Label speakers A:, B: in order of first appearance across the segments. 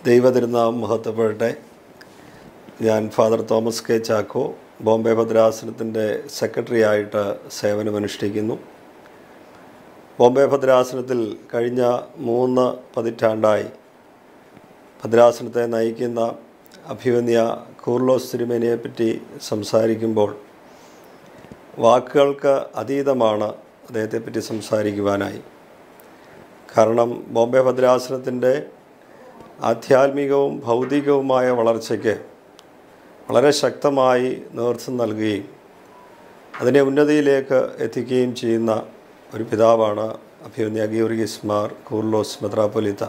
A: ദൈവതിരുനാം മഹത്വപ്പെടട്ടെ ഞാൻ father Thomas K Chacko Bombay ഭദ്രാസനത്തിൻ്റെ സെക്രട്ടറി ആയിട്ട് സേവനമനുഷ്ഠിക്കുന്നു ബോംബെ ഭദ്രാസനത്തിൽ കഴിഞ്ഞ മൂന്ന് പതിറ്റാണ്ടായി ഭദ്രാസനത്തെ നയിക്കുന്ന അഭിവന്യ കൂർലോസ് തിരുമേനിയെ പറ്റി സംസാരിക്കുമ്പോൾ വാക്കുകൾക്ക് അതീതമാണ് അദ്ദേഹത്തെപ്പറ്റി സംസാരിക്കുവാനായി കാരണം ബോംബെ ഭദ്രാസനത്തിൻ്റെ ആധ്യാത്മികവും ഭൗതികവുമായ വളർച്ചയ്ക്ക് വളരെ ശക്തമായി നേതൃത്വം നൽകുകയും അതിനെ ഉന്നതിയിലേക്ക് എത്തിക്കുകയും ചെയ്യുന്ന ഒരു പിതാവാണ് അഭിമന്യ ഗീവർഗീസ് മാർ കൂർലോസ് മെത്രാപ്പൊലിത്ത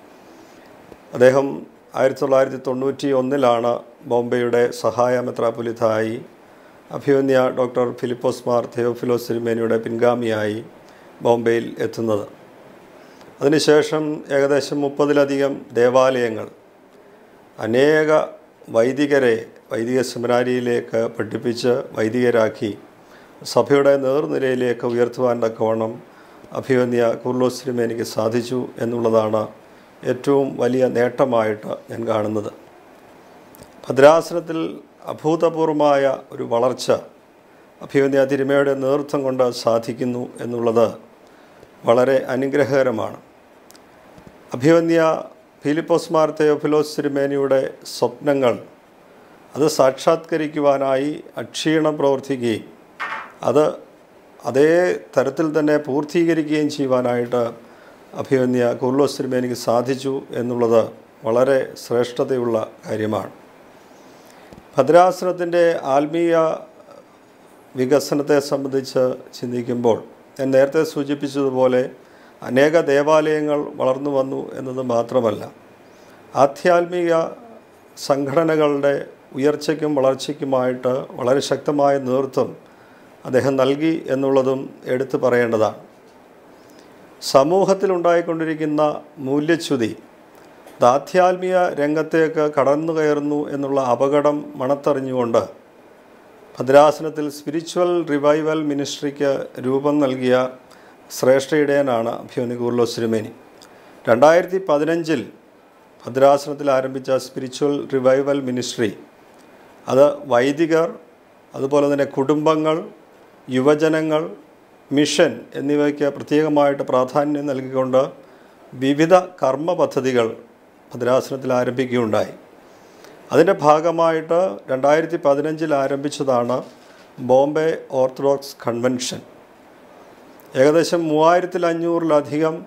A: അദ്ദേഹം ആയിരത്തി തൊള്ളായിരത്തി തൊണ്ണൂറ്റി ഒന്നിലാണ് ബോംബെയുടെ സഹായ മെത്രാപ്പൊലിത്തായി അഭിമന്യ ഡോക്ടർ ഫിലിപ്പോസ് മാർ തെയോഫിലോസ് തിരുമേനിയുടെ പിൻഗാമിയായി ബോംബെയിൽ എത്തുന്നത് അതിനുശേഷം ഏകദേശം മുപ്പതിലധികം ദേവാലയങ്ങൾ അനേക വൈദികരെ വൈദിക സെമിനാരിയിലേക്ക് പഠിപ്പിച്ച് വൈദികരാക്കി സഭയുടെ നേർനിരയിലേക്ക് ഉയർത്തുവാൻ തക്കവണ്ണം അഭിമന്യ കുർലോസ് തിരുമേനിക്ക് സാധിച്ചു എന്നുള്ളതാണ് ഏറ്റവും വലിയ നേട്ടമായിട്ട് ഞാൻ കാണുന്നത് ഭദ്രാസനത്തിൽ അഭൂതപൂർവമായ ഒരു വളർച്ച അഭിമന്യ തിരുമയുടെ നേതൃത്വം കൊണ്ട് സാധിക്കുന്നു എന്നുള്ളത് വളരെ അനുഗ്രഹകരമാണ് അഭിമന്യ ഫിലിപ്പോസ് മാർ തെയോഫിലോസ് തിരുമേനിയുടെ സ്വപ്നങ്ങൾ അത് സാക്ഷാത്കരിക്കുവാനായി അക്ഷീണം പ്രവർത്തിക്കുകയും അത് അതേ തരത്തിൽ തന്നെ പൂർത്തീകരിക്കുകയും ചെയ്യുവാനായിട്ട് അഭിമന്യ കുർലോസ് തിരുമേനിക്ക് സാധിച്ചു എന്നുള്ളത് വളരെ ശ്രേഷ്ഠതയുള്ള കാര്യമാണ് ഭദ്രാസനത്തിൻ്റെ ആത്മീയ വികസനത്തെ സംബന്ധിച്ച് ചിന്തിക്കുമ്പോൾ ഞാൻ നേരത്തെ സൂചിപ്പിച്ചതുപോലെ അനേക ദേവാലയങ്ങൾ വളർന്നു വന്നു എന്നത് മാത്രമല്ല ആധ്യാത്മിക സംഘടനകളുടെ ഉയർച്ചയ്ക്കും വളർച്ചയ്ക്കുമായിട്ട് വളരെ ശക്തമായ നേതൃത്വം അദ്ദേഹം നൽകി എന്നുള്ളതും എടുത്തു പറയേണ്ടതാണ് സമൂഹത്തിലുണ്ടായിക്കൊണ്ടിരിക്കുന്ന മൂല്യച്യുതി ആധ്യാത്മിക രംഗത്തേക്ക് കടന്നു കയറുന്നു എന്നുള്ള അപകടം മണത്തറിഞ്ഞുകൊണ്ട് ഭദ്രാസനത്തിൽ സ്പിരിച്വൽ റിവൈവൽ മിനിസ്ട്രിക്ക് രൂപം നൽകിയ ശ്രേഷ്ഠ ഇടയനാണ് അഭിമന്യ കൂർലോസ് തിരുമേനി രണ്ടായിരത്തി പതിനഞ്ചിൽ ഭദ്രാസനത്തിൽ ആരംഭിച്ച സ്പിരിച്വൽ റിവൈവൽ മിനിസ്ട്രി അത് വൈദികർ അതുപോലെ തന്നെ കുടുംബങ്ങൾ യുവജനങ്ങൾ മിഷൻ എന്നിവയ്ക്ക് പ്രത്യേകമായിട്ട് പ്രാധാന്യം നൽകിക്കൊണ്ട് വിവിധ കർമ്മ പദ്ധതികൾ ഭദ്രാസനത്തിൽ ആരംഭിക്കുകയുണ്ടായി അതിൻ്റെ ഭാഗമായിട്ട് രണ്ടായിരത്തി പതിനഞ്ചിൽ ആരംഭിച്ചതാണ് ബോംബെ ഓർത്തഡോക്സ് കൺവെൻഷൻ ഏകദേശം മൂവായിരത്തിൽ അഞ്ഞൂറിലധികം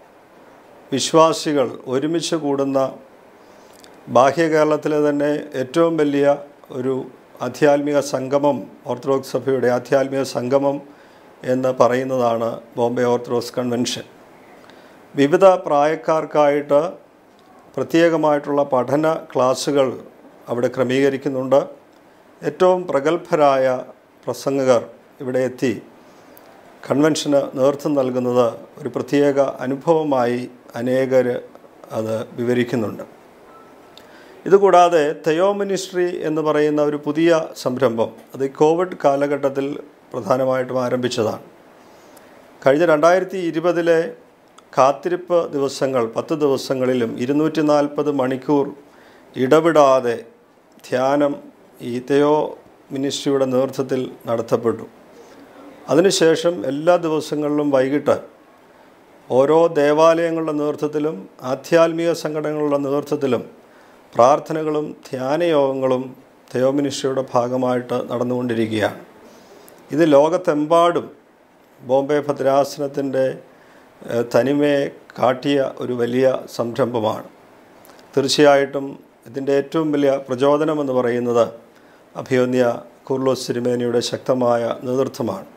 A: വിശ്വാസികൾ ഒരുമിച്ച് കൂടുന്ന ബാഹ്യ കേരളത്തിലെ തന്നെ ഏറ്റവും വലിയ ഒരു ആധ്യാത്മിക സംഗമം ഓർത്തഡോക്സ് സഭയുടെ ആധ്യാത്മിക സംഗമം എന്ന് പറയുന്നതാണ് ബോംബെ ഓർത്തഡോക്സ് കൺവെൻഷൻ വിവിധ പ്രായക്കാർക്കായിട്ട് പ്രത്യേകമായിട്ടുള്ള പഠന ക്ലാസ്സുകൾ അവിടെ ക്രമീകരിക്കുന്നുണ്ട് ഏറ്റവും പ്രഗത്ഭരായ പ്രസംഗകർ ഇവിടെ എത്തി കൺവെൻഷന് നേതൃത്വം നൽകുന്നത് ഒരു പ്രത്യേക അനുഭവമായി അനേകർ അത് വിവരിക്കുന്നുണ്ട് ഇതുകൂടാതെ തെയോ മിനിസ്ട്രി എന്ന് പറയുന്ന ഒരു പുതിയ സംരംഭം അത് ഈ കോവിഡ് കാലഘട്ടത്തിൽ പ്രധാനമായിട്ടും ആരംഭിച്ചതാണ് കഴിഞ്ഞ രണ്ടായിരത്തി ഇരുപതിലെ കാത്തിരിപ്പ് ദിവസങ്ങൾ പത്ത് ദിവസങ്ങളിലും ഇരുന്നൂറ്റി നാൽപ്പത് മണിക്കൂർ ഇടവിടാതെ ധ്യാനം ഈ തെയോ മിനിസ്ട്രിയുടെ നേതൃത്വത്തിൽ നടത്തപ്പെട്ടു അതിനുശേഷം എല്ലാ ദിവസങ്ങളിലും വൈകിട്ട് ഓരോ ദേവാലയങ്ങളുടെ നേതൃത്വത്തിലും ആധ്യാത്മിക സംഘടനകളുടെ നേതൃത്വത്തിലും പ്രാർത്ഥനകളും ധ്യാനയോഗങ്ങളും തെയോ മിനിസ്ട്രിയുടെ ഭാഗമായിട്ട് നടന്നുകൊണ്ടിരിക്കുകയാണ് ഇത് ലോകത്തെമ്പാടും ബോംബെ ഭദ്രാസനത്തിൻ്റെ തനിമയെ കാട്ടിയ ഒരു വലിയ സംരംഭമാണ് തീർച്ചയായിട്ടും ഇതിൻ്റെ ഏറ്റവും വലിയ പ്രചോദനമെന്ന് പറയുന്നത് അഭിയോന്യ കുർലോസ് സിരിമേനിയുടെ ശക്തമായ നേതൃത്വമാണ്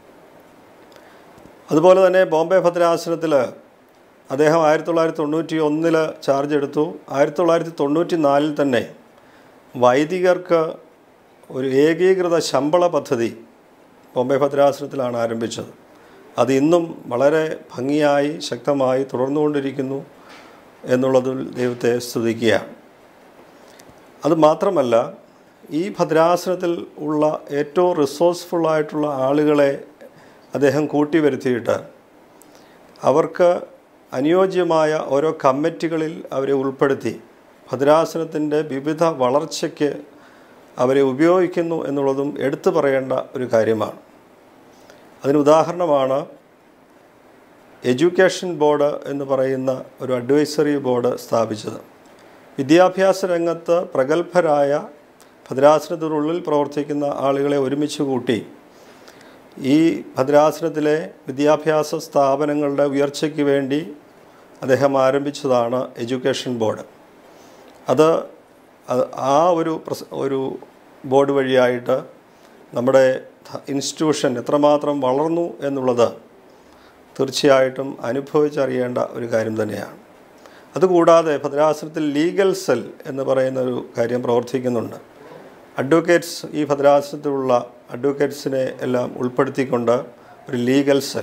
A: അതുപോലെ തന്നെ ബോംബെ ഭദ്രാസനത്തിൽ അദ്ദേഹം ആയിരത്തി തൊള്ളായിരത്തി തൊണ്ണൂറ്റി ഒന്നിൽ ചാർജ് എടുത്തു ആയിരത്തി തൊള്ളായിരത്തി തൊണ്ണൂറ്റി നാലിൽ തന്നെ വൈദികർക്ക് ഒരു ഏകീകൃത ശമ്പള പദ്ധതി ബോംബെ ഭദ്രാസനത്തിലാണ് ആരംഭിച്ചത് അത് ഇന്നും വളരെ ഭംഗിയായി ശക്തമായി തുടർന്നുകൊണ്ടിരിക്കുന്നു എന്നുള്ളതിൽ ദൈവത്തെ സ്തുതിക്കുകയാണ് അത് മാത്രമല്ല ഈ ഭദ്രാസനത്തിൽ ഉള്ള ഏറ്റവും റിസോഴ്സ്ഫുള്ളായിട്ടുള്ള ആളുകളെ അദ്ദേഹം കൂട്ടി വരുത്തിയിട്ട് അവർക്ക് അനുയോജ്യമായ ഓരോ കമ്മിറ്റികളിൽ അവരെ ഉൾപ്പെടുത്തി ഭദ്രാസനത്തിൻ്റെ വിവിധ വളർച്ചയ്ക്ക് അവരെ ഉപയോഗിക്കുന്നു എന്നുള്ളതും എടുത്തു പറയേണ്ട ഒരു കാര്യമാണ് അതിന് ഉദാഹരണമാണ് എഡ്യൂക്കേഷൻ ബോർഡ് എന്ന് പറയുന്ന ഒരു അഡ്വൈസറി ബോർഡ് സ്ഥാപിച്ചത് വിദ്യാഭ്യാസ രംഗത്ത് പ്രഗത്ഭരായ ഭദ്രാസനത്തിനുള്ളിൽ പ്രവർത്തിക്കുന്ന ആളുകളെ ഒരുമിച്ച് കൂട്ടി ഈ ഭദ്രാസനത്തിലെ വിദ്യാഭ്യാസ സ്ഥാപനങ്ങളുടെ ഉയർച്ചയ്ക്ക് വേണ്ടി അദ്ദേഹം ആരംഭിച്ചതാണ് എഡ്യൂക്കേഷൻ ബോർഡ് അത് അത് ആ ഒരു പ്രസ് ഒരു ബോർഡ് വഴിയായിട്ട് നമ്മുടെ ഇൻസ്റ്റിറ്റ്യൂഷൻ എത്രമാത്രം വളർന്നു എന്നുള്ളത് തീർച്ചയായിട്ടും അനുഭവിച്ചറിയേണ്ട ഒരു കാര്യം തന്നെയാണ് അതുകൂടാതെ ഭദ്രാസനത്തിൽ ലീഗൽ സെൽ എന്ന് പറയുന്ന ഒരു കാര്യം പ്രവർത്തിക്കുന്നുണ്ട് അഡ്വക്കേറ്റ്സ് ഈ ഭദ്രാസനത്തിലുള്ള അഡ്വക്കേറ്റ്സിനെ എല്ലാം ഉൾപ്പെടുത്തിക്കൊണ്ട് ഒരു ലീഗൽ സെൽ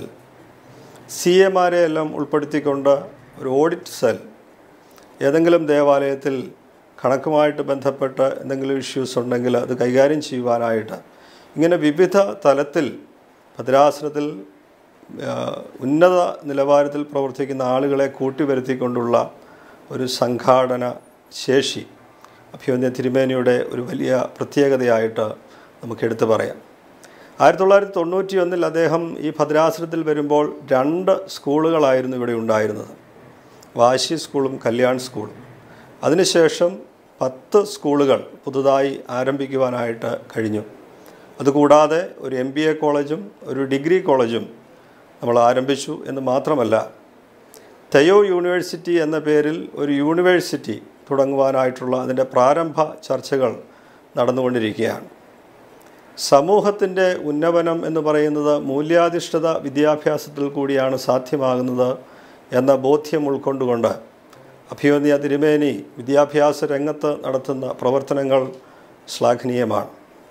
A: സി എമാരെ എല്ലാം ഉൾപ്പെടുത്തിക്കൊണ്ട് ഒരു ഓഡിറ്റ് സെൽ ഏതെങ്കിലും ദേവാലയത്തിൽ കണക്കുമായിട്ട് ബന്ധപ്പെട്ട് എന്തെങ്കിലും ഇഷ്യൂസ് ഉണ്ടെങ്കിൽ അത് കൈകാര്യം ചെയ്യുവാനായിട്ട് ഇങ്ങനെ വിവിധ തലത്തിൽ ഭദ്രാസനത്തിൽ ആ, ഉന്നത നിലവാരത്തിൽ പ്രവർത്തിക്കുന്ന ആളുകളെ കൂട്ടിവരുത്തിക്കൊണ്ടുള്ള ഒരു സംഘാടന ശേഷി അഭിമന്യ തിരുമേനിയുടെ ഒരു വലിയ പ്രത്യേകതയായിട്ട് നമുക്ക് എടുത്തു പറയാം ആയിരത്തി തൊള്ളായിരത്തി തൊണ്ണൂറ്റി ഒന്നിൽ അദ്ദേഹം ഈ ഭദ്രാസനത്തിൽ വരുമ്പോൾ രണ്ട് സ്കൂളുകളായിരുന്നു ഇവിടെ ഉണ്ടായിരുന്നത് വാശി സ്കൂളും കല്യാൺ സ്കൂളും അതിനുശേഷം പത്ത് സ്കൂളുകൾ പുതുതായി ആരംഭിക്കുവാനായിട്ട് കഴിഞ്ഞു അതുകൂടാതെ ഒരു എം ബി എ കോളേജും ഒരു ഡിഗ്രി കോളേജും നമ്മൾ ആരംഭിച്ചു എന്ന് മാത്രമല്ല തെയോ യൂണിവേഴ്സിറ്റി എന്ന പേരിൽ ഒരു യൂണിവേഴ്സിറ്റി തുടങ്ങുവാനായിട്ടുള്ള അതിൻ്റെ പ്രാരംഭ ചർച്ചകൾ നടന്നുകൊണ്ടിരിക്കുകയാണ് സമൂഹത്തിൻ്റെ ഉന്നമനം എന്ന് പറയുന്നത് മൂല്യാധിഷ്ഠിത വിദ്യാഭ്യാസത്തിൽ കൂടിയാണ് സാധ്യമാകുന്നത് എന്ന ബോധ്യം ഉൾക്കൊണ്ടുകൊണ്ട് അഭിമന്യ തിരുമേനി വിദ്യാഭ്യാസ രംഗത്ത് നടത്തുന്ന പ്രവർത്തനങ്ങൾ ശ്ലാഘനീയമാണ്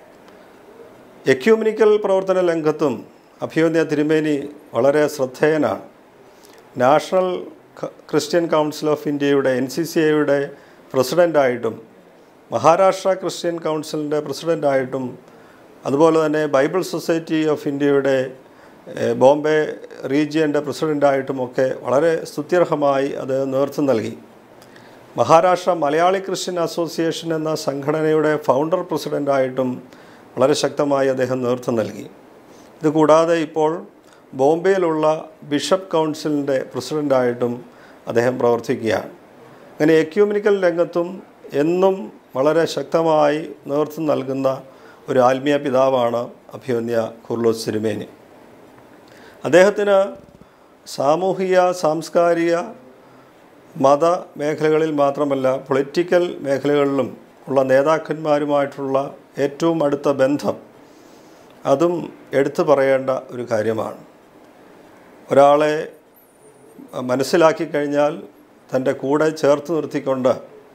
A: എക്യൂമിനിക്കൽ പ്രവർത്തന രംഗത്തും അഭിമന്യ തിരുമേനി വളരെ ശ്രദ്ധേയനാണ് നാഷണൽ ക- ക്രിസ്ത്യൻ കൗൺസിൽ ഓഫ് ഇന്ത്യയുടെ എൻ സി സി ഐയുടെ പ്രസിഡൻ്റായിട്ടും മഹാരാഷ്ട്ര ക്രിസ്ത്യൻ കൗൺസിലിൻ്റെ പ്രസിഡൻ്റായിട്ടും അതുപോലെ തന്നെ ബൈബിൾ സൊസൈറ്റി ഓഫ് ഇന്ത്യയുടെ ഏഹ്, ബോംബെ റീജിയൻ്റെ പ്രസിഡൻ്റായിട്ടുമൊക്കെ വളരെ സ്തുത്യർഹമായി അത് നേതൃത്വം നൽകി മഹാരാഷ്ട്ര മലയാളി ക്രിസ്ത്യൻ അസോസിയേഷൻ എന്ന സംഘടനയുടെ ഫൗണ്ടർ പ്രസിഡൻ്റായിട്ടും വളരെ ശക്തമായി അദ്ദേഹം നേതൃത്വം നൽകി ഇതുകൂടാതെ ഇപ്പോൾ ബോംബെയിലുള്ള ബിഷപ്പ് കൗൺസിലിൻ്റെ പ്രസിഡൻ്റായിട്ടും അദ്ദേഹം പ്രവർത്തിക്കുകയാണ് അങ്ങനെ എക്യൂമിനിക്കൽ രംഗത്തും എന്നും വളരെ ശക്തമായി നേതൃത്വം നൽകുന്ന ഒരു ആത്മീയ പിതാവാണ് അഭിമന്യ കുർലോസ് സിരുമേനി അദ്ദേഹത്തിന് സാമൂഹിക സാംസ്കാരിക മത മേഖലകളിൽ മാത്രമല്ല പൊളിറ്റിക്കൽ മേഖലകളിലും ഉള്ള നേതാക്കന്മാരുമായിട്ടുള്ള ഏറ്റവും അടുത്ത ബന്ധം അതും എടുത്തു പറയേണ്ട ഒരു കാര്യമാണ് ഒരാളെ മനസ്സിലാക്കി കഴിഞ്ഞാൽ തൻ്റെ കൂടെ ചേർത്ത് നിർത്തിക്കൊണ്ട്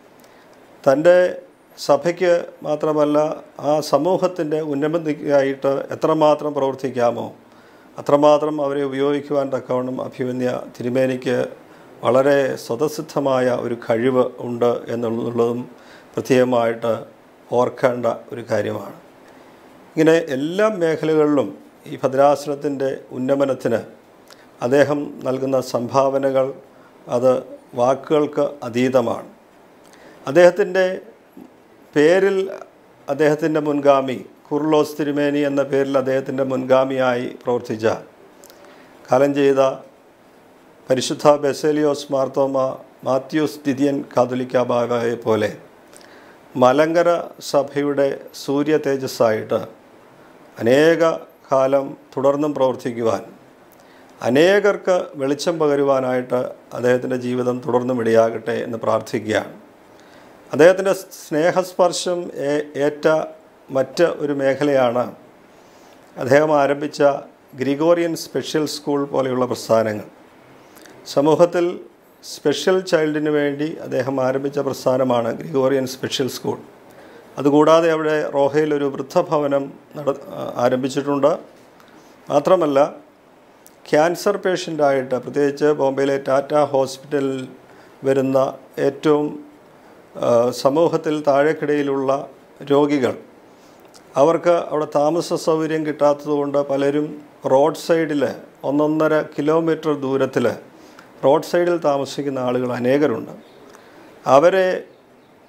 A: തൻ്റെ സഭയ്ക്ക് മാത്രമല്ല ആ സമൂഹത്തിൻ്റെ ഉന്നമതിക്കായിട്ട് എത്രമാത്രം പ്രവർത്തിക്കാമോ അത്രമാത്രം അവരെ ഉപയോഗിക്കുവാൻ തക്കവണ്ണം അഭിമന്യ തിരുമേനിക്ക് വളരെ സ്വതസിദ്ധമായ ഒരു കഴിവ് ഉണ്ട് എന്നുള്ളതും പ്രത്യേകമായിട്ട് ഓർക്കേണ്ട ഒരു കാര്യമാണ് ഇങ്ങനെ എല്ലാ മേഖലകളിലും ഈ ഭദ്രാസനത്തിൻ്റെ ഉന്നമനത്തിന് അദ്ദേഹം നൽകുന്ന സംഭാവനകൾ അത് വാക്കുകൾക്ക് അതീതമാണ് അദ്ദേഹത്തിൻ്റെ പേരിൽ അദ്ദേഹത്തിൻ്റെ മുൻഗാമി കുർലോസ് തിരുമേനി എന്ന പേരിൽ അദ്ദേഹത്തിൻ്റെ മുൻഗാമിയായി പ്രവർത്തിച്ച കാലം ചെയ്ത പരിശുദ്ധ ബെസേലിയോസ് മാർത്തോമ മാത്യൂസ് ദിദിയൻ കാതുലിക്ക ബാബയെ പോലെ മലങ്കര സഭയുടെ സൂര്യ തേജസ്സായിട്ട് അനേക കാലം തുടർന്നും പ്രവർത്തിക്കുവാൻ അനേകർക്ക് വെളിച്ചം പകരുവാനായിട്ട് അദ്ദേഹത്തിൻ്റെ ജീവിതം തുടർന്നും ഇടയാകട്ടെ എന്ന് പ്രാർത്ഥിക്കുകയാണ് അദ്ദേഹത്തിൻ്റെ സ്നേഹസ്പർശം ഏ- ഏറ്റ മറ്റ് ഒരു മേഖലയാണ് അദ്ദേഹം ആരംഭിച്ച ഗ്രിഗോറിയൻ സ്പെഷ്യൽ സ്കൂൾ പോലെയുള്ള പ്രസ്ഥാനങ്ങൾ സമൂഹത്തിൽ സ്പെഷ്യൽ ചൈൽഡിന് വേണ്ടി അദ്ദേഹം ആരംഭിച്ച പ്രസ്ഥാനമാണ് ഗ്രിഗോറിയൻ സ്പെഷ്യൽ സ്കൂൾ അതുകൂടാതെ അവിടെ റോഹയിൽ ഒരു വൃദ്ധഭവനം നട ആരംഭിച്ചിട്ടുണ്ട് മാത്രമല്ല ക്യാൻസർ പേഷ്യൻ്റായിട്ട് പ്രത്യേകിച്ച് ബോംബെയിലെ ടാറ്റ ഹോസ്പിറ്റലിൽ വരുന്ന ഏറ്റവും ആ, സമൂഹത്തിൽ താഴേക്കിടയിലുള്ള രോഗികൾ അവർക്ക് അവിടെ താമസ സൗകര്യം കിട്ടാത്തതുകൊണ്ട് പലരും റോഡ് സൈഡിൽ ഒന്നൊന്നര കിലോമീറ്റർ ദൂരത്തിൽ റോഡ് സൈഡിൽ താമസിക്കുന്ന ആളുകൾ അനേകരുണ്ട് അവരെ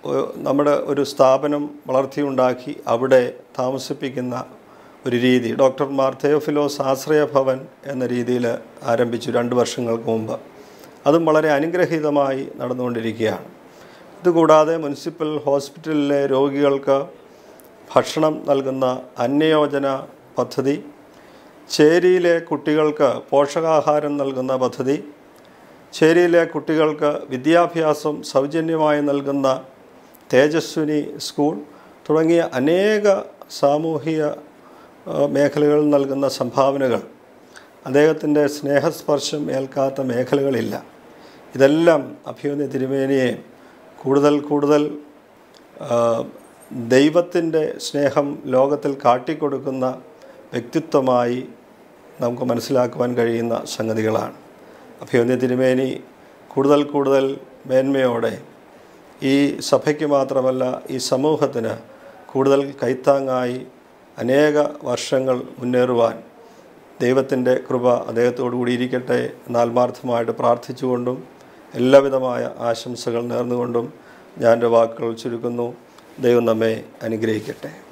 A: ഒ- നമ്മുടെ ഒരു സ്ഥാപനം വളർത്തിയുണ്ടാക്കി അവിടെ താമസിപ്പിക്കുന്ന ഒരു രീതി ഡോക്ടർമാർ തെയോഫിലോസ് ആശ്രയ ഭവൻ എന്ന രീതിയിൽ ആരംഭിച്ചു രണ്ട് വർഷങ്ങൾക്ക് മുമ്പ് അതും വളരെ അനുഗ്രഹീതമായി നടന്നുകൊണ്ടിരിക്കുകയാണ് ഇതുകൂടാതെ മുനിസിപ്പൽ ഹോസ്പിറ്റലിലെ രോഗികൾക്ക് ഭക്ഷണം നൽകുന്ന അന്യയോജന പദ്ധതി ചേരിയിലെ കുട്ടികൾക്ക് പോഷകാഹാരം നൽകുന്ന പദ്ധതി ചേരിയിലെ കുട്ടികൾക്ക് വിദ്യാഭ്യാസം സൗജന്യമായി നൽകുന്ന തേജസ്വിനി സ്കൂൾ തുടങ്ങിയ അനേക സാമൂഹിക ആ, മേഖലകളിൽ നൽകുന്ന സംഭാവനകൾ അദ്ദേഹത്തിൻ്റെ സ്നേഹസ്പർശം ഏൽക്കാത്ത മേഖലകളില്ല ഇതെല്ലാം അഭിമന്യ തിരുമേനിയെ കൂടുതൽ കൂടുതൽ ദൈവത്തിൻ്റെ സ്നേഹം ലോകത്തിൽ കാട്ടിക്കൊടുക്കുന്ന വ്യക്തിത്വമായി നമുക്ക് മനസ്സിലാക്കുവാൻ കഴിയുന്ന സംഗതികളാണ് അഭിമന്യ തിരുമേനി കൂടുതൽ കൂടുതൽ മേന്മയോടെ ഈ സഭയ്ക്ക് മാത്രമല്ല ഈ സമൂഹത്തിന് കൂടുതൽ കൈത്താങ്ങായി അനേക വർഷങ്ങൾ മുന്നേറുവാൻ ദൈവത്തിൻ്റെ കൃപ അദ്ദേഹത്തോടു കൂടി ഇരിക്കട്ടെ എന്ന് ആത്മാർത്ഥമായിട്ട് പ്രാർത്ഥിച്ചുകൊണ്ടും എല്ലാവിധമായ ആശംസകൾ നേർന്നുകൊണ്ടും ഞാൻ എൻ്റെ വാക്കുകൾ ചുരുക്കുന്നു ദൈവം നമ്മെ അനുഗ്രഹിക്കട്ടെ